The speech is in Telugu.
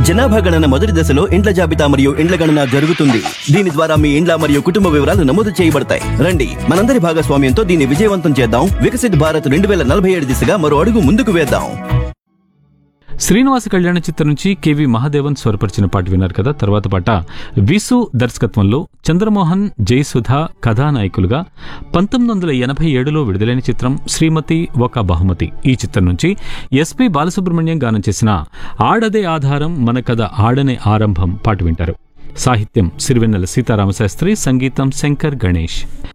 జనాభా గణన మొదటి దశలో ఇండ్ల జాబితా మరియు ఇండ్ల గణన జరుగుతుంది దీని ద్వారా మీ ఇండ్ల మరియు కుటుంబ వివరాలు నమోదు చేయబడతాయి రండి మనందరి భాగస్వామ్యంతో దీన్ని విజయవంతం చేద్దాం వికసిత్ భారత్ రెండు వేల నలభై ఏడు దిశగా మరో అడుగు ముందుకు వేద్దాం శ్రీనివాస కళ్యాణ చిత్రం నుంచి కెవి మహాదేవన్ స్వరపరిచిన పాట విన్నారు కదా తర్వాత పాట విసు దర్శకత్వంలో చంద్రమోహన్ జయసుధ కథానాయకులుగా పంతొమ్మిది వందల ఎనభై ఏడులో విడుదలైన చిత్రం శ్రీమతి ఒక బహుమతి ఈ చిత్రం నుంచి ఎస్పి బాలసుబ్రహ్మణ్యం గానం చేసిన ఆడదే ఆధారం మన కథ ఆడనే ఆరంభం పాట వింటారు సాహిత్యం సిరివెన్నెల సీతారామశాస్త్రి సంగీతం శంకర్ గణేష్